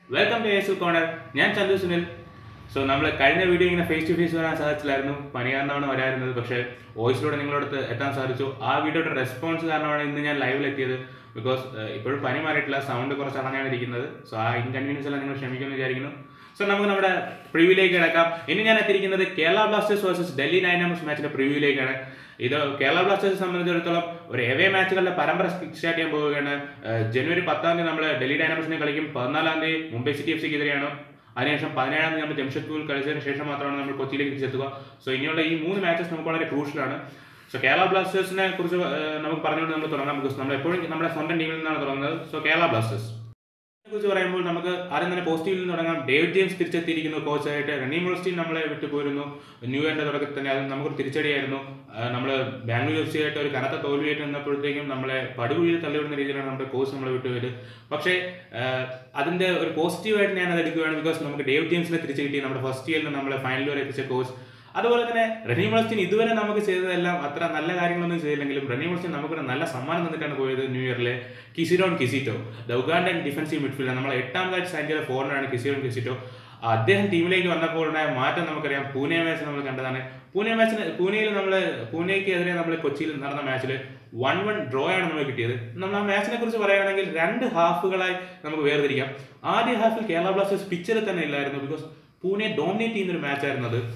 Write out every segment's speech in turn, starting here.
welcome to S corner ഞാൻ Chandu Sunil so നമ്മൾ കഴിഞ്ഞ വീഡിയോ ഇങ്ങനെ ഫേസ് ടു ഫേസ് വരാൻ സാധിച്ചില്ലായിരുന്നു പനി കാരണമാണ് വരായിരുന്നത് പക്ഷേ വോയിസിലൂടെ നിങ്ങളടുത്ത് എത്താൻ സാധിച്ചു ആ വീഡിയോയുടെ റെസ്പോൺസ് കാരണമാണ് ഇന്ന് ഞാൻ ലൈവിൽ എത്തിയത് ബിക്കോസ് ഇപ്പോഴും പനി മാറിയിട്ടില്ല സൗണ്ട് കുറച്ച് അടങ്ങാണ് ഇരിക്കുന്നത് സോ ആ ഇൻകൺവീനിയൻസ് എല്ലാം നിങ്ങൾ ക്ഷമിക്കുമെന്ന് വിചാരിക്കുന്നു സോ നമുക്ക് നമ്മുടെ പ്രിവ്യൂലേക്ക് കിടക്കാം ഇനി ഞാൻ എത്തിയിരിക്കുന്നത് Kerala Blasters versus Delhi Dynamics മാച്ചിന്റെ പ്രിവ്യൂലേക്കാണ് ഇത് കേരള ബ്ലാസ്റ്റേഴ്സ് സംബന്ധിച്ചിടത്തോളം ഒരു എവേ മാച്ചുകളുടെ പരമ്പര സ്റ്റാർട്ട് ചെയ്യാൻ പോവുകയാണ് ഏഹ് ജനുവരി പത്താം തീയതി നമ്മൾ ഡൽഹി ഡൈനാമിക്സിനെ കളിക്കും പതിനാലാം തീയതി മുംബൈ സിറ്റി എഫ് സിക്കെതിരെയാണ് അതിനുശേഷം പതിനേഴാം തീയതി നമ്മൾ ജംഷഡ്പൂരിൽ കളിച്ചതിന് ശേഷം മാത്രമാണ് നമ്മൾ കൊച്ചിയിലേക്ക് തിരിച്ചെത്തുക സോ ഇനിയുള്ള ഈ മൂന്ന് മാച്ചസ് നമുക്ക് വളരെ ക്രൂഷ്യലാണ് സോ കേരള ബ്ലാസ്റ്റേഴ്സിനെ കുറിച്ച് ഏഹ് നമുക്ക് പറഞ്ഞുകൊണ്ട് നമ്മൾ തുടങ്ങാം ബിക്കോസ് നമ്മൾ എപ്പോഴും നമ്മുടെ സ്വന്തം ടീമിൽ നിന്നാണ് തുടങ്ങുന്നത് സോ കേരള ബ്ലാസ്റ്റേഴ്സ് കുറിച്ച് പറയുമ്പോൾ നമുക്ക് ആദ്യം തന്നെ പോസിറ്റീവിൽ നിന്ന് തുടങ്ങാം ഡേവിഡ് ജെയിംസ് തിരിച്ചെത്തിയിരിക്കുന്നു കോച്ചായിട്ട് റണ്ണി മോൾസ്റ്റീൻ നമ്മളെ വിട്ടു പോയിരുന്നു ന്യൂ ഇയറിന്റെ തുടക്കത്തിൽ തന്നെ അത് നമുക്കൊരു തിരിച്ചടിയായിരുന്നു നമ്മൾ ബാംഗ്ലൂർ എഫ് സി ആയിട്ട് ഒരു കനത്ത തോൽവിയായിട്ട് നിന്നപ്പോഴത്തേക്കും നമ്മളെ പടുകുഴിയിൽ തള്ളിവിടുന്ന രീതിയിലാണ് നമ്മുടെ കോച്ച് നമ്മളെ വിട്ടുപോയത് പക്ഷേ ആഹ് അതിന്റെ ഒരു പോസിറ്റീവായിട്ട് ഞാൻ അത് എടുക്കുകയാണ് ബിക്കോസ് നമുക്ക് ഡേവിഡ് ജെയിംസിനെ തിരിച്ചു കിട്ടി നമ്മുടെ ഫസ്റ്റ് ഇയറിൽ നമ്മളെ ഫൈനൽ വരെ എത്തിച്ച കോച്ച് അതുപോലെ തന്നെ റെനി മോൾസ്റ്റീൻ ഇതുവരെ നമുക്ക് ചെയ്തതെല്ലാം അത്ര നല്ല കാര്യങ്ങളൊന്നും ചെയ്തില്ലെങ്കിലും റെനി മോൾസ്റ്റീൻ നമുക്കൊരു നല്ല സമ്മാനം തന്നിട്ടാണ് പോയത് ന്യൂ ഇയറിലെ Keziron Kizito the Ugandan defensive midfielder നമ്മളെ എട്ടാം കാഴ്ച സൈൻഡിലെ ഫോറിനാണ് കിസിരോൺ കിസിറ്റോ അദ്ദേഹം ടീമിലേക്ക് വന്നപ്പോൾ ഉണ്ടായ മാറ്റം നമുക്കറിയാം പൂനെ മാച്ച് നമ്മൾ കണ്ടതാണ് പൂനെ മാച്ചിന് പൂനെയിൽ നമ്മൾ പൂനെക്ക് എതിരെ നമ്മൾ കൊച്ചിയിൽ നടന്ന മാച്ചിൽ വൺ വൺ ഡ്രോ ആണ് നമ്മൾ കിട്ടിയത് നമ്മൾ ആ മാച്ചിനെ കുറിച്ച് പറയുകയാണെങ്കിൽ രണ്ട് ഹാഫുകളായി നമുക്ക് വേർതിരിക്കാം ആദ്യ ഹാഫിൽ കേരള ബ്ലാസ്റ്റേഴ്സ് പിക്ചറിൽ തന്നെ ഇല്ലായിരുന്നു ബിക്കോസ് പൂനെ ഡോമിനേറ്റ് ചെയ്യുന്ന ഒരു മാച്ച് ആയിരുന്നു അത്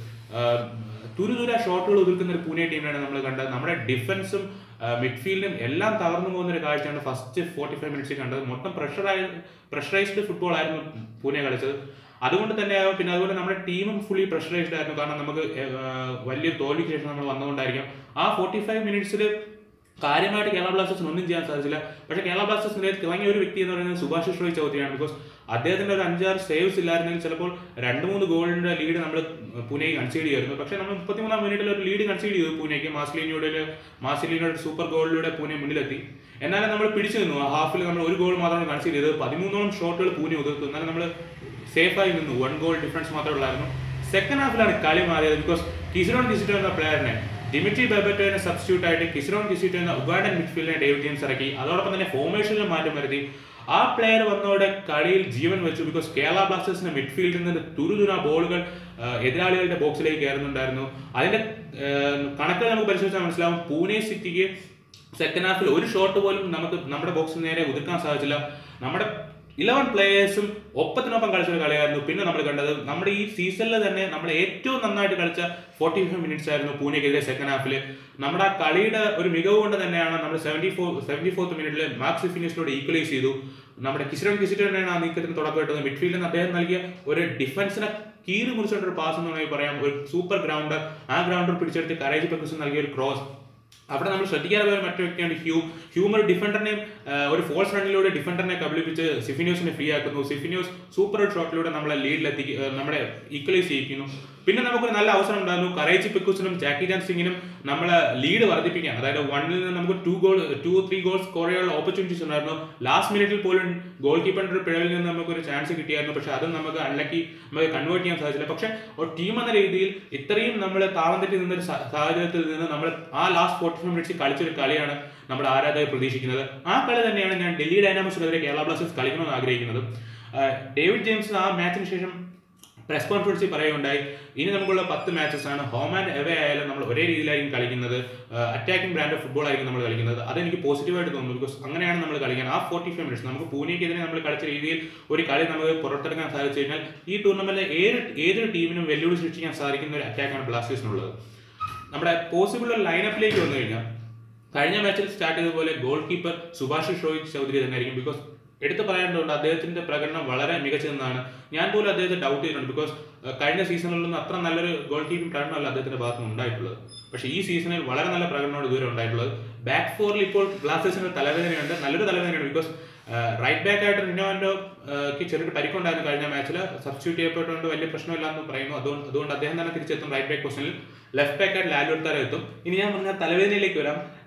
തുരുതുര ഷോട്ടുകൾ ഒതുക്കുന്ന ഒരു പൂനെ ടീമിനാണ് നമ്മൾ കണ്ടത് നമ്മുടെ ഡിഫൻസും മിഡ്ഫീൽഡും എല്ലാം തകർന്നു പോകുന്ന ഒരു കാഴ്ചയാണ് ഫസ്റ്റ് ഫോർട്ടി ഫൈവ് മിനിറ്റ്സ് കണ്ടത് മൊത്തം പ്രഷറായി പ്രഷറൈസ്ഡ് ഫുട്ബോൾ ആയിരുന്നു പൂനെ കളിച്ചത് അതുകൊണ്ട് തന്നെ പിന്നെ അതുപോലെ നമ്മുടെ ടീമും ഫുള്ളി പ്രഷറൈസ്ഡ് ആയിരുന്നു കാരണം നമുക്ക് ഏഹ്, വലിയൊരു തോൽവിക്ക് ശേഷം നമ്മൾ വന്നുകൊണ്ടായിരിക്കും ആ ഫോർട്ടി ഫൈവ് മിനിറ്റ്സിൽ കാര്യമായിട്ട് കേരള ബ്ലാസ്റ്റേഴ്സിന് ഒന്നും ചെയ്യാൻ സാധിച്ചില്ല പക്ഷേ കേരള ബ്ലാസ്റ്റേഴ്സിന്റെ തിളങ്ങിയ ഒരു വ്യക്തി എന്ന് പറയുന്നത് സുഭാഷ് ഷോയ് ചൗധരിയാണ് ബിക്കോസ് അദ്ദേഹത്തിന്റെ ഒരു അഞ്ചാറ് സേവ്സ് ഇല്ലായിരുന്നെങ്കിൽ ചിലപ്പോൾ രണ്ട് മൂന്ന് ഗോളിന്റെ ലീഡ് നമ്മൾ പൂനെക്ക് കൺസീഡ് ചെയ്യുമായിരുന്നു പക്ഷേ നമ്മൾ മുപ്പത്തിമൂന്നാം മിനിറ്റിൽ ഒരു ലീഡ് കൺസീഡ് ചെയ്തു പൂനെക്ക് മാസ്ലിനിയുടെ മാസ്ലിനിയുടെ സൂപ്പർ ഗോളിലൂടെ പൂനെ മുന്നിലെത്തി എന്നാലും നമ്മൾ പിടിച്ചു നിന്നു ആ ഹാഫിൽ നമ്മൾ ഒരു ഗോൾ മാത്രമാണ് കൺസീഡ് ചെയ്തത് പതിമൂന്നോളം ഷോട്ടുകൾ പൂനെ ഒതുർത്തു എന്നാലും നമ്മൾ സേഫായി നിന്നു വൺ ഗോൾ ഡിഫറൻസ് മാത്രമേ ഉള്ളായിരുന്നു സെക്കൻഡ് ഹാഫിലാണ് കളി മാറിയത് ബിക്കോസ് കിസിറോൺ കിസിറ്റോ എന്ന പ്ലെയറിനെ ഡിമിട്രി ബെബറ്റോനെ സബ്സ്റ്റിറ്റ്യൂട്ട് ആയിട്ട് കിസിറോൺ കിസിറ്റോ എന്ന ഉഗാണ്ടൻ മിഡ്ഫീൽഡിനെ ഡേവിഡ് ജെയിംസ് ഇറക്കി അതോടൊപ്പം തന്നെ ഫോർമേഷനിൽ മാറ്റം വരുത്തി ആ പ്ലെയർ വന്നതോടെ കളിയിൽ ജീവൻ വെച്ചു ബിക്കോസ് കേരള ബ്ലാസ്റ്റേഴ്സിന്റെ മിഡ്ഫീൽഡിൽ നിന്ന് തുരുതുര ബോളുകൾ ആ, എതിരാളികളുടെ ബോക്സിലേക്ക് കയറുന്നുണ്ടായിരുന്നു അതിന്റെ ആ, കണക്കുകൾ നമുക്ക് പരിശോധിച്ചാൽ മനസ്സിലാവും പൂനെ സിറ്റിക്ക് സെക്കൻഡ് ഹാഫിൽ ഒരു ഷോട്ട് പോലും നമുക്ക് നമ്മുടെ ബോക്സിന് നേരെ ഒതുക്കാൻ സാധിച്ചില്ല നമ്മുടെ ഇലവൻ പ്ലേയേഴ്സും ഒപ്പത്തിനൊപ്പം കളിച്ച ഒരു കളിയായിരുന്നു പിന്നെ നമ്മൾ കണ്ടത് നമ്മുടെ ഈ സീസണിൽ തന്നെ നമ്മൾ ഏറ്റവും നന്നായിട്ട് കളിച്ച ഫോർട്ടി ഫൈവ് മിനിറ്റ്സ് ആയിരുന്നു പൂനെക്കെതിരെ സെക്കൻഡ് ഹാഫിൽ നമ്മുടെ ആ കളിയുടെ ഒരു മികവ് കൊണ്ട് തന്നെയാണ് നമ്മൾ സെവൻറ്റി ഫോർ സെവൻറ്റി ഫോർത്ത് മിനിറ്റിൽ മാക്സ് ഫിനിഷിനോട് ഈക്വലൈസ് ചെയ്തു നമ്മുടെ കിസിറൻ കിസിറ്റോ തന്നെയാണ് ആ നീക്കത്തിന് തുടക്കമിട്ടത് മിഡ്ഫീൽഡിൽ നിന്ന് അദ്ദേഹം നൽകിയ ഒരു ഡിഫൻസിനെ കീറി മുറിച്ചിട്ടൊരു പാസ് എന്ന് വേണമെങ്കിൽ പറയാം ഒരു സൂപ്പർ ഗ്രൗണ്ടർ ആ ഗ്രൗണ്ടർ പിടിച്ചെടുത്ത് കരേജ് പെക്കസ് നൽകിയ ഒരു ക്രോസ് അവിടെ നമ്മൾ ശ്രദ്ധിക്കാതെ പോയ മറ്റു വ്യക്തിയാണ് ഹ്യൂ ഹ്യൂമർ ഡിഫൻഡറിനെയും ഒരു ഫോൾസ് റണ്ണിലൂടെ ഡിഫൻഡറിനെ കബളിപ്പിച്ച് സിഫിനിയോസിനെ ഫ്രീ ആക്കുന്നു സിഫിനിയോസ് സൂപ്പർ ഷോട്ടിലൂടെ നമ്മളെ ലീഡിലെത്തി നമ്മുടെ ഈക്വലൈസ് ചെയ്യിക്കുന്നു പിന്നെ നമുക്കൊരു നല്ല അവസരം ഉണ്ടായിരുന്നു കറേജി പെക്കൂസിനും ജാക്കി ജാൻ സിംഗിനും നമ്മളെ ലീഡ് വർദ്ധിപ്പിക്കാൻ അതായത് വണ്ണിൽ നിന്ന് നമുക്ക് two goal two three goals score ചെയ്യാനുള്ള ഓപ്പർച്യൂണിറ്റീസ് ഉണ്ടായിരുന്നു ലാസ്റ്റ് മിനിറ്റിൽ പോലും ഗോൾ കീപ്പറിന്റെ ഒരു പിഴവിൽ നിന്ന് നമുക്കൊരു ചാൻസ് കിട്ടിയായിരുന്നു പക്ഷെ അതും നമുക്ക് അൺലക്കി നമുക്ക് കൺവേർട്ട് ചെയ്യാൻ സാധിച്ചില്ല പക്ഷെ ഒരു ടീം എന്ന രീതിയിൽ ഇത്രയും നമ്മൾ താളം തെറ്റി നിന്നൊരു സാ- സാഹചര്യത്തിൽ നിന്ന് നമ്മൾ ആ ലാസ്റ്റ് ഫോർട്ടി ഫൈവ് മിനിറ്റ്സ് കളിച്ചൊരു കളിയാണ് നമ്മുടെ ആരാധകർ പ്രതീക്ഷിക്കുന്നത് ആ കളി തന്നെയാണ് ഞാൻ ഡൽഹി ഡൈനാമിക്സിനെതിരെ കേരള ബ്ലാസ്റ്റേഴ്സ് കളിക്കണമെന്ന് ആഗ്രഹിക്കുന്നത് ആ, ഡേവിഡ് ജെയിംസ് ആ മാച്ചിന് ശേഷം പ്രസ് കോൺഫറൻസിൽ പറയുകയുണ്ടായി ഇനി നമുക്കുള്ള പത്ത് മാച്ചസ് ആണ് ഹോം ആൻഡ് എവേ ആയാലും നമ്മൾ ഒരേ രീതിയിലായിരിക്കും കളിക്കുന്നത് അറ്റാക്കിംഗ് ബ്രാൻഡ് ഓഫ് ഫുട്ബോൾ ആയിരിക്കും നമ്മൾ കളിക്കുന്നത് അതെനിക്ക് പോസിറ്റീവായിട്ട് തോന്നുന്നു ബിക്കോസ് അങ്ങനെയാണ് നമ്മൾ കളിക്കുന്നത് ആ ഫോർട്ടി ഫൈവ് മിനിറ്റ്സ് നമുക്ക് പൂനെക്കെതിരെ നമ്മൾ കളിച്ച രീതിയിൽ ഒരു കളി നമുക്ക് പുറത്തെടുക്കാൻ സാധിച്ചു കഴിഞ്ഞാൽ ഈ ടൂർണമെന്റിലെ ഏത് ഏതൊരു ടീമിനും വെല്ലുവിളി സൃഷ്ടിക്കാൻ സാധിക്കുന്ന ഒരു അറ്റാക്കാണ് ബ്ലാസ്റ്റേഴ്സിനുള്ളത് നമ്മുടെ പോസിബിൾ ലൈനപ്പിലേക്ക് വന്നു കഴിഞ്ഞാൽ കഴിഞ്ഞ മാച്ചിൽ സ്റ്റാർട്ട് ചെയ്തതുപോലെ goalkeeper Subhasish Chowdhury തന്നെയായിരിക്കും ബിക്കോസ് എടുത്തു പറയേണ്ടതുണ്ട് അദ്ദേഹത്തിന്റെ പ്രകടനം വളരെ മികച്ചതെന്നാണ് ഞാൻ പോലും അദ്ദേഹത്തെ ഡൗട്ട് ചെയ്യുന്നുണ്ട് ബിക്കോസ് കഴിഞ്ഞ സീസണിലൊന്നും അത്ര നല്ലൊരു ഗോൾ കീപ്പിംഗ് പ്രകടനമല്ല അദ്ദേഹത്തിന്റെ ഭാഗത്ത് നിന്ന് ഉണ്ടായിട്ടുള്ളത് പക്ഷേ ഈ സീസണിൽ വളരെ നല്ല പ്രകടനമാണ് ഇതുവരെ ഉണ്ടായിട്ടുള്ളത് ബാക്ക് ഫോറിൽ ഇപ്പോൾ ബ്ലാസ്റ്റേഴ്സിന് തലവേദനയുണ്ട് നല്ലൊരു തലവേദനയാണ് ബിക്കോസ് റൈറ്റ് ബാക്ക് ആയിട്ട് റിനോവൻഡോ ചെറിയൊരു പരിക്കുണ്ടായിരുന്നു കഴിഞ്ഞ മാച്ചിൽ സബ്സ്റ്റിറ്റ്യൂട്ട് ചെയ്യപ്പെട്ടുകൊണ്ട് വലിയ പ്രശ്നമില്ല എന്ന് പറയുന്നു അതുകൊണ്ട് അതുകൊണ്ട് അദ്ദേഹം തന്നെ തിരിച്ചെത്തും റൈറ്റ് ബാക്ക് പൊസിഷനിൽ ലെഫ്റ്റ് ബാക്ക് ആയിട്ട് ലാലു എടുത്താൽ എത്തും ഇനി ഞാൻ പറഞ്ഞ തലവേദനയിലേക്ക് വരാം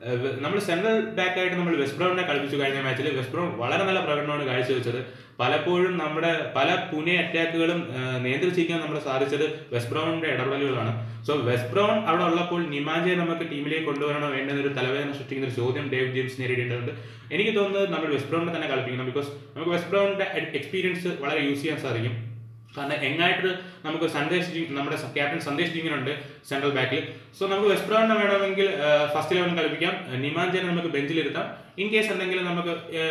നമ്മൾ സെൻട്രൽ ബാക്ക് ആയിട്ട് നമ്മൾ വെസ്റ്റ് ബ്രൗണിനെ കളിപ്പിച്ചു കഴിഞ്ഞ മാച്ചിൽ വെസ്റ്റ് ബ്രൗൺ വളരെ നല്ല പ്രകടനമാണ് കാഴ്ചവെച്ചത് പലപ്പോഴും നമ്മുടെ പല പുനെ അറ്റാക്കുകളും നിയന്ത്രിച്ചിരിക്കാൻ നമ്മൾ സാധിച്ചത് വെസ്റ്റ് ബ്രൗണിന്റെ ഇടപെടലുകളാണ് സോ വെസ്റ്റ് ബ്രൗൺ അവിടെ ഉള്ളപ്പോൾ നിമാജയെ നമുക്ക് ടീമിലേക്ക് കൊണ്ടുവരണോ വേണ്ടെന്ന ഒരു തലവേദന സൃഷ്ടിക്കുന്ന ഒരു ചോദ്യം ഡേവ് ജെയിംസ് നേരിടേണ്ടതുണ്ട് എനിക്ക് തോന്നുന്നത് നമ്മൾ വെസ്റ്റ് ബ്രൗണിനെ തന്നെ കളിപ്പിക്കണം ബിക്കോസ് നമുക്ക് വെസ്റ്റ് ബ്രൗണിന്റെ എക്സ്പീരിയൻസ് വളരെ യൂസ് ചെയ്യാൻ സാധിക്കും കാരണം എങ്ങായിട്ട് നമുക്ക് സന്ദേശ് ജി നമ്മുടെ ക്യാപ്റ്റൻ സന്ദേശ് ജിങ്ങിനുണ്ട് സെൻട്രൽ ബാക്കിൽ സോ നമുക്ക് വെസ്റ്റ് ബ്രൗണിനെ വേണമെങ്കിൽ ഫസ്റ്റ് ലെവലിൽ കളിപ്പിക്കാം നിമാഞ്ചനെ നമുക്ക് ബെഞ്ചിലിരുത്താം ഇൻ കേസ് എന്തെങ്കിലും നമുക്ക്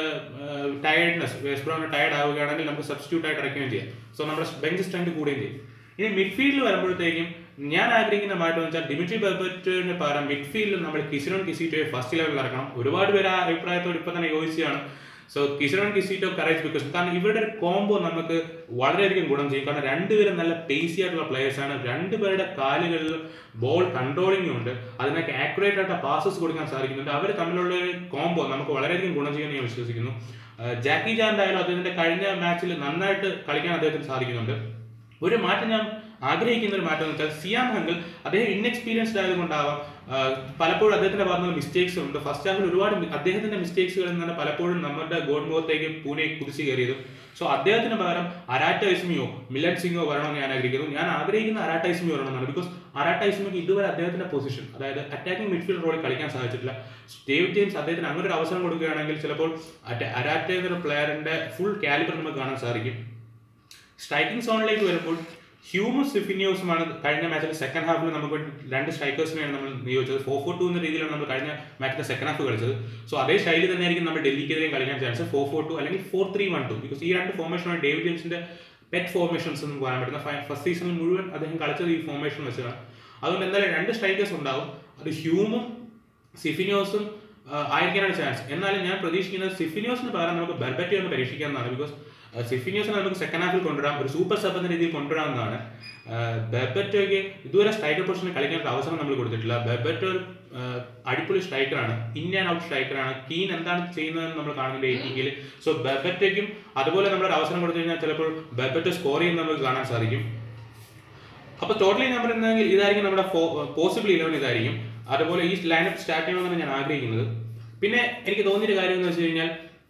ടയർഡ്നെസ് വെസ്റ്റ് ബ്രൗൺ ടയർഡ് ആവുകയാണെങ്കിൽ നമുക്ക് സബ്സ്റ്റിറ്റ്യൂട്ട് ആയിട്ട് ഇറക്കുകയും ചെയ്യാം സോ നമ്മുടെ ബെഞ്ച് സ്ട്രെങ്ത് കൂടുകയും ചെയ്യും ഇനി മിഡ്ഫീൽഡിൽ വരുമ്പോഴത്തേക്കും ഞാൻ ആഗ്രഹിക്കുന്ന മാറ്റം എന്ന് വെച്ചാൽ ഡിമിട്രി ബെർബറ്റിന് പകരം മിഡ്ഫീൽഡിൽ നമ്മൾ കിസിനോൺ കിസിറ്റോയെ ഫസ്റ്റ് ലെവലിൽ ഇറക്കണം ഒരുപാട് പേര് ആ അഭിപ്രായത്തോട് ഇപ്പൊ തന്നെ യോജിച്ചാണ് so Keziron Kizito Courage because കാരണം ഇവരുടെ ഒരു കോംബോ നമുക്ക് വളരെയധികം ഗുണം ചെയ്യും കാരണം രണ്ടുപേരും നല്ല പേസി ആയിട്ടുള്ള പ്ലേയേഴ്സ് ആണ് രണ്ടുപേരുടെ കാലുകളിൽ ബോൾ കൺട്രോളിംഗ് ഉണ്ട് അതിനൊക്കെ ആക്യുറേറ്റ് ആയിട്ട് പാസസ് കൊടുക്കാൻ സാധിക്കുന്നുണ്ട് അവർ തമ്മിലുള്ള ഒരു കോംബോ നമുക്ക് വളരെയധികം ഗുണം ചെയ്യുമെന്ന് ഞാൻ വിശ്വസിക്കുന്നു ജാക്കി ജാൻ്റെ ആയാലും അദ്ദേഹത്തിന്റെ കഴിഞ്ഞ മാച്ചിൽ നന്നായിട്ട് കളിക്കാൻ അദ്ദേഹത്തിന് സാധിക്കുന്നുണ്ട് ഒരു മാറ്റം ഞാൻ ആഗ്രഹിക്കുന്ന ഒരു മാറ്റം എന്ന് വെച്ചാൽ സിയാം ഹങ്കിൾ അദ്ദേഹം ഇൻഎക്സ്പീരിയൻസ്ഡ് ആയതുകൊണ്ടാവാം പലപ്പോഴും അദ്ദേഹത്തിന്റെ ഭാഗത്ത് മിസ്റ്റേക്സ് ഉണ്ട് ഫസ്റ്റ് ഹാഫിൽ ഒരുപാട് അദ്ദേഹത്തിന്റെ മിസ്റ്റേക്സുകളിൽ നിന്ന് പലപ്പോഴും നമ്മുടെ ഗോൾ മുഖത്തേക്ക് പൂനെ കുതിച്ചു കയറിയത് സോ അദ്ദേഹത്തിന് പകരം അരാറ്റ ഇസ്മിയോ മിലൻ സിംഗോ വരണമെന്ന് ഞാൻ ആഗ്രഹിക്കുന്നു ഞാൻ ആഗ്രഹിക്കുന്ന അരാറ്റ ഇസ്മി വരണമെന്നാണ് ബിക്കോസ് അരാറ്റ ഇസ്മിക്ക് ഇതുവരെ അദ്ദേഹത്തിന്റെ പൊസിഷൻ അതായത് അറ്റാക്കിംഗ് മിഡ്ഫീൽഡ് റോളിൽ കളിക്കാൻ സാധിച്ചിട്ടില്ല ഡേവിഡ് ജെയിംസ് അദ്ദേഹത്തിന് അങ്ങനെ ഒരു അവസരം കൊടുക്കുകയാണെങ്കിൽ ചിലപ്പോൾ അരാറ്റ എന്നൊരു പ്ലെയറിന്റെ ഫുൾ കാലിബർ നമുക്ക് കാണാൻ സാധിക്കും സ്ട്രൈക്കിംഗ് സോണിലേക്ക് വരുമ്പോൾ ഹ്യൂമസ് സിഫിനിയോസുമാണ് കഴിഞ്ഞ മാച്ചിൽ സെക്കൻഡ് ഹാഫിൽ നമുക്ക് രണ്ട് സ്ട്രൈക്കേഴ്സിനെയാണ് നമ്മൾ നിയോഗിച്ചത് ഫോർ ഫോർ ടു എന്ന രീതിയിലാണ് നമ്മൾ കഴിഞ്ഞ മാച്ചിന്റെ സെക്കൻഡ് ഹാഫ് കളിച്ചത് സോ അതേ ശൈലി തന്നെയായിരിക്കും നമ്മൾ ഡൽഹിക്കെതിരെ കളിക്കാൻ ചാൻസ് ഫോർ ഫോർ ടു അല്ലെങ്കിൽ four three one two because ഈ രണ്ട് ഫോർമേഷനാണ് ഡേവിഡ് ജെയിംസിന്റെ പെറ്റ് ഫോർമേഷൻസ് എന്ന് പറയാൻ പറ്റുന്ന ഫസ്റ്റ് സീസണിൽ മുഴുവൻ അദ്ദേഹം കളിച്ചത് ഈ ഫോർമേഷൻ വെച്ചാണ് അതുകൊണ്ട് എന്തായാലും രണ്ട് സ്ട്രൈക്കേഴ്സ് ഉണ്ടാവും അത് ഹ്യൂമും സിഫിനിയോസും ആയിരിക്കാനാണ് ചാൻസ് എന്നാലും ഞാൻ പ്രതീക്ഷിക്കുന്നത് സിഫിനിയോസിന് പകരം നമുക്ക് ബെർബറ്റി ഒന്ന് പരീക്ഷിക്കാമെന്നാണ് ബിക്കോസ് സിഫിനിയോസിനെ നമുക്ക് സെക്കൻഡ് ഹാഫിൽ കൊണ്ടുവരാം ഒരു സൂപ്പർ സബ് എന്ന രീതിയിൽ കൊണ്ടുവരാമെന്നാണ് ബെർബറ്റോയ്ക്ക് ഇതുവരെ സ്ട്രൈക്കർ പൊസിഷനിൽ കളിക്കാനുള്ള അവസരം നമ്മൾ കൊടുത്തിട്ടില്ല ബെർബറ്റോ ഒരു അടിപൊളി സ്ട്രൈക്കറാണ് ഇൻ ആൻഡ് ഔട്ട് സ്ട്രൈക്കറാണ് കീൻ എന്താണ് ചെയ്യുന്നതെന്ന് നമ്മൾ കാണുന്നില്ല എയ്റ്റിങ്കിൽ സോ ബെർബറ്റോയ്ക്കും അതുപോലെ നമ്മൾ ഒരു അവസരം കൊടുത്തു കഴിഞ്ഞാൽ ചിലപ്പോൾ ബെർബറ്റോ സ്കോർ ചെയ്യുന്നത് നമുക്ക് കാണാൻ സാധിക്കും അപ്പോൾ ടോട്ടലി ഞാൻ പറയുന്നത് ഇതായിരിക്കും നമ്മുടെ പോസിബിൾ ഇലവൻ ഇതായിരിക്കും അതുപോലെ ഈ ലൈനപ്പ് സ്റ്റാർട്ട് ചെയ്യണമെന്നാണ് ഞാൻ ആഗ്രഹിക്കുന്നത് പിന്നെ എനിക്ക് തോന്നിയൊരു കാര്യം എന്ന് വെച്ച് കഴിഞ്ഞാൽ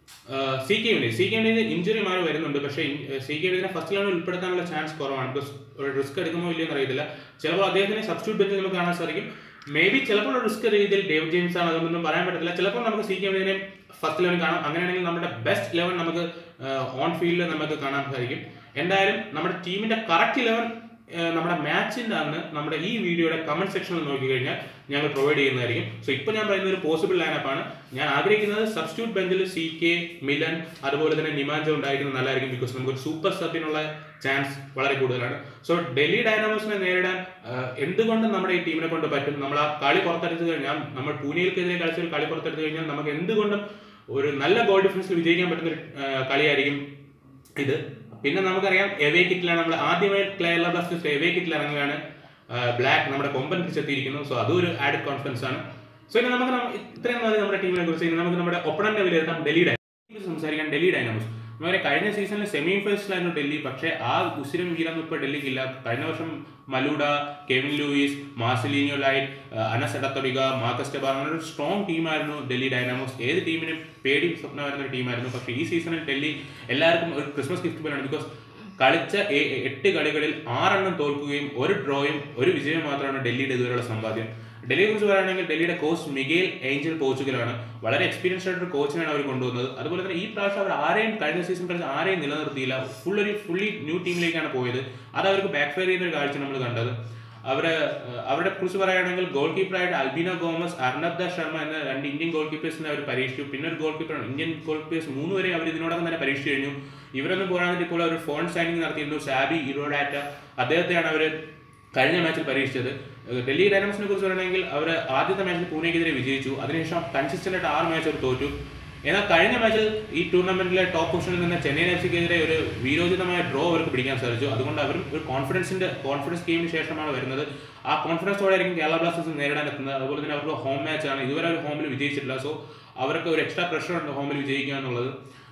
സി കെ യുണി സി കെ യുണി ഇഞ്ചുറി മാറി വരുന്നുണ്ട് പക്ഷേ സി കെ യുണിനെ ഫസ്റ്റ് ലെവലിൽ ഉൾപ്പെടുത്താനുള്ള ചാൻസ് കുറവാണ് ബിക്കോസ് ഒരു റിസ്ക് എടുക്കുമോ ഇല്ലയോ എന്നറിയത്തില്ല ചിലപ്പോൾ അദ്ദേഹത്തിന് സബ്സ്റ്റിറ്റ്യൂട്ട് ബെഞ്ചിൽ നമുക്ക് കാണാൻ സാധിക്കും മേ ബി ചിലപ്പോൾ റിസ്ക് രീതിയിൽ ഡേവ് ജെയിംസ് ആണ് അതൊന്നും പറയാൻ പറ്റില്ല ചിലപ്പോൾ നമുക്ക് സി കെ യുണിനെ ഫസ്റ്റ് ലെവൽ കാണാം അങ്ങനെയാണെങ്കിൽ നമ്മുടെ ബെസ്റ്റ് ലെവൻ നമുക്ക് ഓൺ ഫീൽഡിൽ നമുക്ക് കാണാൻ സാധിക്കും എന്തായാലും നമ്മുടെ ടീമിന്റെ കറക്റ്റ് ഇലവൻ നമ്മുടെ മാച്ചിന്റെ അന്ന് നമ്മുടെ ഈ വീഡിയോയുടെ കമന്റ് സെക്ഷനിൽ നോക്കി കഴിഞ്ഞാൽ ഞങ്ങൾ പ്രൊവൈഡ് ചെയ്യുന്നതായിരിക്കും സോ ഇപ്പോൾ ഞാൻ പറയുന്ന ഒരു പോസിബിൾ ലൈനപ്പ് ആണ് ഞാൻ ആഗ്രഹിക്കുന്നത് സബ്സ്റ്റിറ്റ്യൂട്ട് ബെഞ്ചിൽ സി കെ മിലൻ അതുപോലെ തന്നെ നിമാഞ്ച ഉണ്ടായിരിക്കുന്നത് നല്ലതായിരിക്കും ബിക്കോസ് നമുക്ക് ഒരു സൂപ്പർ സബിനുള്ള ചാൻസ് വളരെ കൂടുതലാണ് സോ ഡൽഹി ഡൈനാമോസിനെ നേരിടാൻ എന്തുകൊണ്ടും നമ്മുടെ ഈ ടീമിനെ കൊണ്ട് പറ്റും നമ്മൾ ആ കളി പുറത്തെടുത്ത് കഴിഞ്ഞാൽ നമ്മൾ പൂനെയിൽക്കെതിരെ കളിച്ച ഒരു കളി പുറത്തെടുത്ത് കഴിഞ്ഞാൽ നമുക്ക് എന്തുകൊണ്ടും ഒരു നല്ല ഗോൾ ഡിഫറൻസിൽ വിജയിക്കാൻ പറ്റുന്ന ഒരു കളിയായിരിക്കും ഇത് പിന്നെ നമുക്കറിയാം എവേ കിറ്റിലാണ് നമ്മൾ ആദ്യമായി കേരള ബ്ലാസ്റ്റേഴ്സ് എവേ കിറ്റിൽ ഇറങ്ങുകയാണ് ബ്ലാക്ക് നമ്മുടെ കൊമ്പൻ തിരിച്ചെത്തിയിരിക്കുന്നു സോ അതും ഒരു ആഡ് കോൺഫിഡൻസ് ആണ് സോ ഇനി നമുക്ക് ഇത്രയും മതി നമ്മുടെ ടീമിനെ കുറിച്ച് ഇനി നമുക്ക് നമ്മുടെ ഒപ്പണന്റെ വിലയിരുത്താം ഡൽഹി ഡൈനാമോസ് സംസാരിക്കാൻ ഡൽഹി ഡൈനാമോസ് നമ്മുടെ കഴിഞ്ഞ സീസണിൽ സെമി ഫൈനൽസിലായിരുന്നു ഡൽഹി പക്ഷേ ആ ഉസിരം വീരൊന്നും ഇപ്പോൾ ഡൽഹിക്കില്ല കഴിഞ്ഞ വർഷം മലൂഡ കെവിൻ ലൂയിസ് മാർസലീനിയോ ലൈറ്റ് അനസ് എടത്തൊടിക മാർക്കസ് ടെബാർ അങ്ങനെ ഒരു സ്ട്രോങ് ടീമായിരുന്നു ഡൽഹി ഡൈനാമോസ് ഏത് ടീമിനും പേടി സ്വപ്നമായിരുന്ന ഒരു ടീമായിരുന്നു പക്ഷേ ഈ സീസണിൽ ഡൽഹി എല്ലാവർക്കും ഒരു ക്രിസ്മസ് ഗിഫ്റ്റ് പോലെയാണ് ബിക്കോസ് കളിച്ച എട്ട് കളികളിൽ ആറെണ്ണം തോൽക്കുകയും ഒരു ഡ്രോയും ഒരു വിജയം മാത്രമാണ് ഡൽഹിയുടെ ഇതുവരെയുള്ള സമ്പാദ്യം ഡൽഹിയെ കുറിച്ച് പറയുകയാണെങ്കിൽ ഡൽഹിയുടെ കോച്ച് മിഗേൽ ഏഞ്ചൽ പോർച്ചുഗലാണ് വളരെ എക്സ്പീരിയൻസ്ഡ് ആയിട്ടൊരു കോച്ചിനാണ് അവർ കൊണ്ടുവന്നത് അതുപോലെ തന്നെ ഈ പ്രാവശ്യം അവർ ആരെയും കഴിഞ്ഞ സീസൺ കളിച്ച് ആരെയും നിലനിർത്തിയില്ല ഫുൾ ഒരു ഫുള്ളി ന്യൂ ടീമിലേക്കാണ് പോയത് അത് അവർക്ക് ബാക്ക് ഫയർ ചെയ്യുന്ന ഒരു കാഴ്ച നമ്മൾ കണ്ടത് അവര് അവരെ കുറിച്ച് പറയുകയാണെങ്കിൽ ഗോൾ കീപ്പറായിട്ട് അൽബിനോ ഗോമസ് അർണബ് ദ ശർമ്മ എന്ന രണ്ട് ഇന്ത്യൻ ഗോൾ കീപ്പേഴ്സിനെ അവർ പരീക്ഷിച്ചു പിന്നെ ഒരു ഗോൾ കീപ്പറാണ് ഇന്ത്യൻ ഗോൾ കീപ്പേഴ്സ് മൂന്ന് വരെ അവർ ഇതിനോടകം തന്നെ പരീക്ഷിച്ചു കഴിഞ്ഞു ഇവരൊന്നും പോരാണെങ്കിൽ ഇപ്പോൾ അവർ ഫോൺ സൈനിങ് നടത്തിയിരുന്നു സാബി ഇറോഡാറ്റ അദ്ദേഹത്തെയാണ് അവർ കഴിഞ്ഞ മാച്ചിൽ പരീക്ഷിച്ചത് ഡൽഹി ഡൈനാമോസിനെ കുറിച്ച് പറയണമെങ്കിൽ അവർ ആദ്യത്തെ മാച്ചിൽ പൂനെക്കെതിരെ വിജയിച്ചു അതിനുശേഷം കൺസിസ്റ്റന്റ് ആയിട്ട് ആറ് മാച്ച് അവർ തോറ്റു എന്നാൽ കഴിഞ്ഞ മാച്ചിൽ ഈ ടൂർണമെന്റിലെ ടോപ്പ് പൊസിഷനിൽ നിന്ന് ചെന്നൈയിൻ എഫ് സിക്കെതിരെ ഒരു വീരോചിതമായ ഡ്രോ അവർക്ക് പിടിക്കാൻ സാധിച്ചു അതുകൊണ്ട് അവരും ഒരു കോൺഫിഡൻസിന്റെ കോൺഫിഡൻസ് ഗെയിമിന് ശേഷമാണ് വരുന്നത് ആ കോൺഫിഡൻസോടെ ആയിരിക്കും കേരള ബ്ലാസ്റ്റേഴ്സ് നേരിടാൻ എത്തുന്നത് അതുപോലെ തന്നെ അവർക്ക് ഹോം മാച്ച് ആണ് ഇതുവരെ അവർ ഹോമിൽ വിജയിച്ചിട്ടില്ല സോ അവർക്ക് ഒരു എക്സ്ട്രാ പ്രഷർ ഉണ്ട് ഹോമിൽ വിജയിക്കുക എന്നുള്ളത്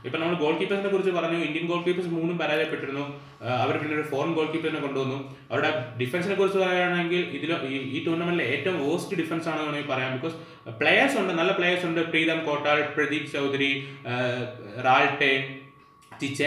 ഇപ്പൊ നമ്മൾ ഗോൾ കീപ്പേഴ്സിനെ കുറിച്ച് പറഞ്ഞു ഇന്ത്യൻ ഗോൾ കീപ്പേഴ്സ് മൂന്നും പരാജയപ്പെട്ടിരുന്നു അവർ പിന്നെ ഒരു ഫോറിൻ ഗോൾ കീപ്പറിനെ കൊണ്ടുവന്നു അവരുടെ ഡിഫൻസിനെ കുറിച്ച് പറയുകയാണെങ്കിൽ ഇതിൽ ഈ ടൂർണമെന്റിലെ ഏറ്റവും വേസ്റ്റ് ഡിഫൻസ് ആണെന്ന് വേണമെങ്കിൽ പറയാം ബിക്കോസ് പ്ലേയേഴ്സ് ഉണ്ട് നല്ല പ്ലേയേഴ്സ് ഉണ്ട് പ്രീതം കോട്ടാൾ പ്രദീപ് ചൗധരി റാൾട്ടെ ചിച്ചെ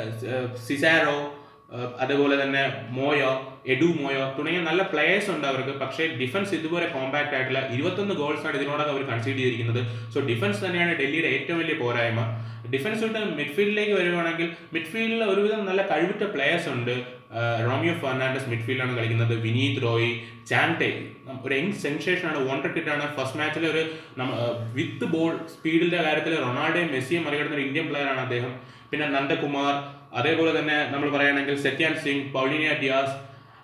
സിസാരോ അതുപോലെ തന്നെ മോയോ എഡു മോയോ തുടങ്ങിയ നല്ല പ്ലേയേഴ്സ് ഉണ്ട് അവർക്ക് പക്ഷേ ഡിഫൻസ് ഇതുപോലെ കോമ്പാക്ട് ആയിട്ടില്ല ഇരുപത്തൊന്ന് ഗോൾസാണ് ഇതിനോടൊക്കെ അവർ കൺസീഡ് ചെയ്തിരിക്കുന്നത് സോ ഡിഫൻസ് തന്നെയാണ് ഡൽഹിയുടെ ഏറ്റവും വലിയ പോരായ്മ ഡിഫൻസ് വിട്ട് മിഡ്ഫീൽഡിലേക്ക് വരുവാണെങ്കിൽ മിഡ്ഫീൽഡിൽ ഒരുവിധം നല്ല കഴിവുറ്റ പ്ലേയേഴ്സ് ഉണ്ട് റോമിയോ ഫെർണാണ്ടസ് മിഡ്ഫീൽഡാണ് കളിക്കുന്നത് വിനീത് റോയ് ചാൻറ്റെ ഒരു യങ് സെൻസേഷൻ ആണ് വണ്ടർ കിറ്റ് ആണ് ഫസ്റ്റ് മാച്ചിൽ ഒരു വിത്ത് ബോൾ സ്പീഡിന്റെ കാര്യത്തിൽ റൊണാൾഡോയും മെസ്സിയും മറികടന്ന ഒരു ഇന്ത്യൻ പ്ലെയർ ആണ് അദ്ദേഹം പിന്നെ നന്ദകുമാർ അതേപോലെ തന്നെ നമ്മൾ പറയുകയാണെങ്കിൽ Seityasen Singh Paulinho Dias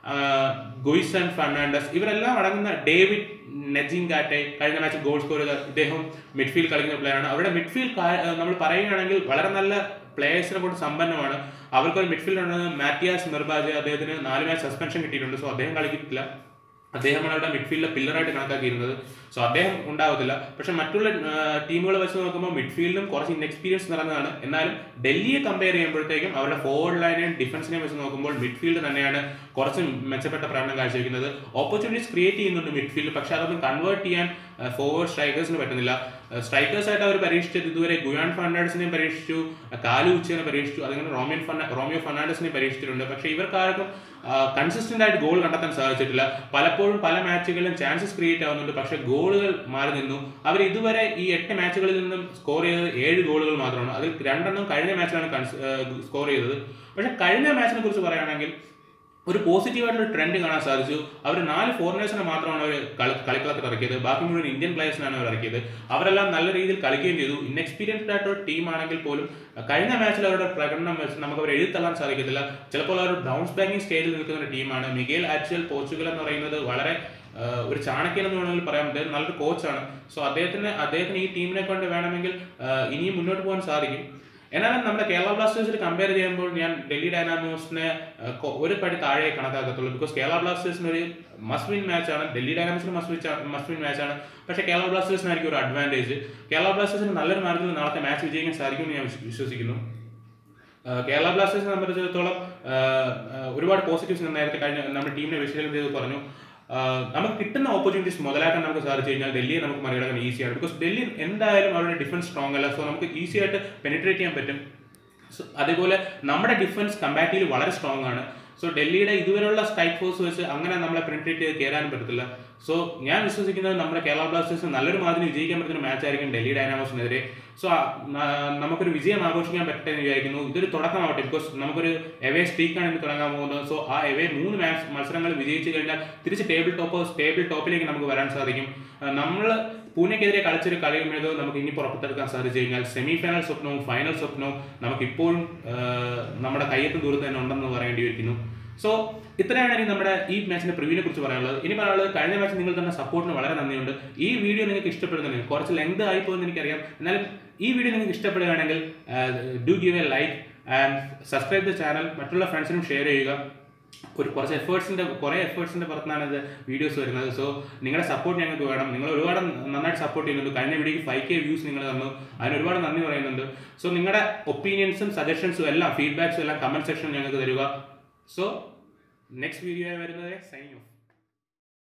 Guyon Fernandez ഇവരെല്ലാം അടങ്ങുന്ന ഡേവിഡ് നെജിങ്കാറ്റെ കഴിഞ്ഞ മാച്ച് ഗോൾ സ്കോർ ചെയ്ത ഇദ്ദേഹം മിഡ്ഫീൽഡ് കളിക്കുന്ന പ്ലെയർ ആണ് അവരുടെ മിഡ്ഫീൽഡ് നമ്മൾ പറയുകയാണെങ്കിൽ വളരെ നല്ല പ്ലേയേഴ്സിനെ കൊണ്ട് സമ്പന്നമാണ് അവർക്കൊരു മിഡ്ഫീൽഡ് ഉണ്ടെന്ന് മാറ്റിയാസ് നിർബാജ് അദ്ദേഹത്തിന് നാല് മാച്ച് സസ്പെൻഷൻ കിട്ടിയിട്ടുണ്ട് സോ അദ്ദേഹം കളിക്കില്ല അദ്ദേഹമാണ് അവിടെ മിഡ്ഫീൽഡിലെ പില്ലറായിട്ട് കണക്കാക്കിയിരുന്നത് സോ അദ്ദേഹം ഉണ്ടാവത്തില്ല പക്ഷെ മറ്റുള്ള ടീമുകളെ വെച്ച് നോക്കുമ്പോൾ മിഡ്ഫീൽഡിലും കുറച്ച് ഇൻഎക്സ്പീരിയൻസ് നിറഞ്ഞതാണ് എന്നാലും ഡൽഹിയെ കമ്പയർ ചെയ്യുമ്പോഴത്തേക്കും അവരുടെ ഫോർവേഡ് ലൈനെയും ഡിഫൻസിനെയും വെച്ച് നോക്കുമ്പോൾ മിഡ്ഫീൽഡ് തന്നെയാണ് കുറച്ച് മെച്ചപ്പെട്ട പ്രകടനം കാഴ്ചവെക്കുന്നത് ഓപ്പർച്യൂണിറ്റീസ് ക്രിയേറ്റ് ചെയ്യുന്നുണ്ട് മിഡ്ഫീൽഡ് പക്ഷെ അതൊന്നും കൺവേർട്ട് ചെയ്യാൻ ഫോർവേഡ് സ്ട്രൈക്കേഴ്സിന് പറ്റുന്നില്ല സ്ട്രൈക്കേഴ്സ് ആയിട്ട് അവർ പരീക്ഷിച്ചത് ഇതുവരെ ഗുയാൻ ഫെർണാണ്ടസിനെയും പരീക്ഷിച്ചു കാലു ഉച്ചനെ പരീക്ഷിച്ചു അതുപോലെ റോമിയൻ റോമിയോ ഫെർണാണ്ടസിനെ പരീക്ഷിച്ചിട്ടുണ്ട് പക്ഷേ ഇവർക്കാർക്കും കൺസിസ്റ്റന്റ് ആയിട്ട് ഗോൾ കണ്ടെത്താൻ സാധിച്ചിട്ടില്ല പലപ്പോഴും പല മാച്ചുകളിലും ചാൻസസ് ക്രിയേറ്റ് ആവുന്നുണ്ട് പക്ഷേ ഗോളുകൾ മാറി നിന്നു അവർ ഇതുവരെ ഈ എട്ട് മാച്ചുകളിൽ നിന്നും സ്കോർ ചെയ്തത് ഏഴ് ഗോളുകൾ മാത്രമാണ് അതിൽ രണ്ടെണ്ണം കഴിഞ്ഞ മാച്ചിലാണ് സ്കോർ ചെയ്തത് പക്ഷേ കഴിഞ്ഞ മാച്ചിനെ കുറിച്ച് പറയുകയാണെങ്കിൽ ഒരു പോസിറ്റീവായിട്ടുള്ള ട്രെൻഡ് കാണാൻ സാധിച്ചു അവർ നാല് ഫോറിനേഴ്സിനെ മാത്രമാണ് അവർ കളി കളിക്കളത്തിൽ ഇറക്കിയത് ബാക്കി മുഴുവൻ ഇന്ത്യൻ പ്ലേയേഴ്സിനാണ് അവർ ഇറക്കിയത് അവരെല്ലാം നല്ല രീതിയിൽ കളിക്കുകയും ചെയ്തു ഇൻഎക്സ്പീരിയൻസ്ഡ് ആയിട്ടുള്ള ടീം ആണെങ്കിൽ പോലും കഴിഞ്ഞ മാച്ചിൽ അവരുടെ പ്രകടനം വെച്ച് നമുക്ക് അവർ എഴുതള്ളാൻ സാധിക്കത്തില്ല ചിലപ്പോൾ അവർ ബൗൺസ് ബാക്കിംഗ് സ്റ്റേജിൽ നിൽക്കുന്ന ഒരു ടീമാണ് മിഗേൽ ആക്ച്വൽ പോർച്ചുഗൽ എന്ന് പറയുന്നത് വളരെ ഒരു ചാണക്യൻ എന്ന് വേണമെങ്കിൽ പറയാം അദ്ദേഹം നല്ലൊരു കോച്ചാണ് സോ അദ്ദേഹത്തിന് അദ്ദേഹത്തിന് ഈ ടീമിനെ കൊണ്ട് വേണമെങ്കിൽ ഇനിയും മുന്നോട്ട് പോകാൻ സാധിക്കും എന്നാലും നമ്മുടെ കേരള ബ്ലാസ്റ്റേഴ്സിൽ കമ്പയർ ചെയ്യുമ്പോൾ ഞാൻ ഡൽഹി ഡൈനാമോസിനെ ഒരു പടി താഴെ കണക്കാക്കത്തുള്ളൂ ബിക്കോസ് കേരള ബ്ലാസ്റ്റേഴ്സിന് ഒരു മസ്റ്റ് വിൻ മാച്ചാണ് ഡൽഹി ഡൈനാമോസിന് മസ്റ്റ് മസ്റ്റ് വിൻ മാച്ചാണ് പക്ഷേ കേരള ബ്ലാസ്റ്റേഴ്സിനായിരിക്കും ഒരു അഡ്വാൻറ്റേജ് കേരള ബ്ലാസ്റ്റേഴ്സിന് നല്ലൊരു മാർഗത്തിൽ നാളത്തെ മാച്ച് വിജയിക്കാൻ സാധിക്കുമെന്ന് ഞാൻ വിശ്വസിക്കുന്നു കേരള ബ്ലാസ്റ്റേഴ്സിനെ സംബന്ധിച്ചിടത്തോളം ഒരുപാട് പോസിറ്റീവ്സ് നേരത്തെ കഴിഞ്ഞ നമ്മുടെ ടീമിനെ വിശകലനം ചെയ്ത് പറഞ്ഞു നമുക്ക് കിട്ടുന്ന ഓപ്പർച്യൂണിറ്റീസ് മുതലാക്കാൻ നമുക്ക് സാധിച്ചു കഴിഞ്ഞാൽ ഡൽഹിയെ നമുക്ക് മറികടക്കാൻ ഈസിയാണ് ബിക്കോസ് ഡൽഹി എന്തായാലും അവരുടെ ഡിഫൻസ് സ്ട്രോങ് അല്ല സോ നമുക്ക് ഈസി ആയിട്ട് പെനിട്രേറ്റ് ചെയ്യാൻ പറ്റും സോ അതേപോലെ നമ്മുടെ ഡിഫൻസ് കമ്പാരിറ്റീവ്ലി വളരെ സ്ട്രോങ് ആണ് സോ ഡൽഹിയുടെ ഇതുവരെയുള്ള സ്ട്രൈക്ക് ഫോഴ്സ് വെച്ച് അങ്ങനെ നമ്മളെ പെനിട്രേറ്റ് ചെയ്ത് കയറാനും പറ്റത്തില്ല സോ ഞാൻ വിശ്വസിക്കുന്നത് നമ്മുടെ കേരള ബ്ലാസ്റ്റേഴ്സ് നല്ലൊരു മാതിരി വിജയിക്കാൻ പറ്റുന്ന മാച്ച് ആയിരിക്കും ഡൽഹി ഡൈനാമോസിനെതിരെ സോ നമുക്കൊരു വിജയം ആഘോഷിക്കാൻ പറ്റട്ടെ എന്ന് വിചാരിക്കുന്നു ഇതൊരു തുടക്കമാവട്ടെ ബിക്കോസ് നമുക്കൊരു എവേ സ്ട്രീക്കാണ് ഇന്ന് തുടങ്ങാൻ പോകുന്നത് സോ ആ എവേ മൂന്ന് മാച്ച് മത്സരങ്ങൾ വിജയിച്ചു കഴിഞ്ഞാൽ തിരിച്ച് ടേബിൾ ടോപ്പ് ടേബിൾ ടോപ്പിലേക്ക് നമുക്ക് വരാൻ സാധിക്കും നമ്മൾ പൂനെക്കെതിരെ കളിച്ചൊരു കളി കഴിയുമ്പോൾ നമുക്ക് ഇനി പുറത്തെടുക്കാൻ സാധിച്ചു കഴിഞ്ഞാൽ സെമി ഫൈനൽ സ്വപ്നവും ഫൈനൽ സ്വപ്നവും നമുക്ക് ഇപ്പോഴും നമ്മുടെ കയ്യെത്തും ദൂരത്ത് തന്നെ ഉണ്ടെന്ന് പറയേണ്ടി വയ്ക്കുന്നു സോ ഇത്രയാണ് ഇനി നമ്മുടെ ഈ മാച്ചിന്റെ പ്രിവ്യൂവിനെ കുറിച്ച് പറയാനുള്ളത് ഇനി പറയാനുള്ളത് കഴിഞ്ഞ മാച്ച് നിങ്ങൾ തന്നെ സപ്പോർട്ടിന് വളരെ നന്ദിയുണ്ട് ഈ വീഡിയോ നിങ്ങൾക്ക് ഇഷ്ടപ്പെടുന്നുണ്ടെങ്കിൽ കുറച്ച് ലെങ്ത് ആയി പോകുമെന്ന് എനിക്കറിയാം എന്നാലും ഈ വീഡിയോ നിങ്ങൾക്ക് ഇഷ്ടപ്പെടുകയാണെങ്കിൽ do give a like and subscribe the channel മറ്റുള്ള ഫ്രണ്ട്സിനും ഷെയർ ചെയ്യുക ഒരു കുറച്ച് എഫേർട്സിൻ്റെ കുറേ എഫേർട്സിൻ്റെ പുറത്താണ് ഇത് വീഡിയോസ് വരുന്നത് സോ നിങ്ങളുടെ സപ്പോർട്ട് ഞങ്ങൾക്ക് വേണം നിങ്ങൾ ഒരുപാട് നന്നായിട്ട് സപ്പോർട്ട് ചെയ്യുന്നുണ്ട് കഴിഞ്ഞ വീഡിയോക്ക് ഫൈവ് കെ വ്യൂസ് നിങ്ങൾ തന്നു അതിന് ഒരുപാട് നന്ദി പറയുന്നുണ്ട് സോ നിങ്ങളുടെ ഒപ്പീനിയൻസും സജഷൻസും എല്ലാം ഫീഡ്ബാക്സും എല്ലാം കമൻറ്റ് സെക്ഷൻ ഞങ്ങൾക്ക് തരിക സോ നെക്സ്റ്റ് വീഡിയോ വരുന്നത് സൈനിങ് ഓഫ്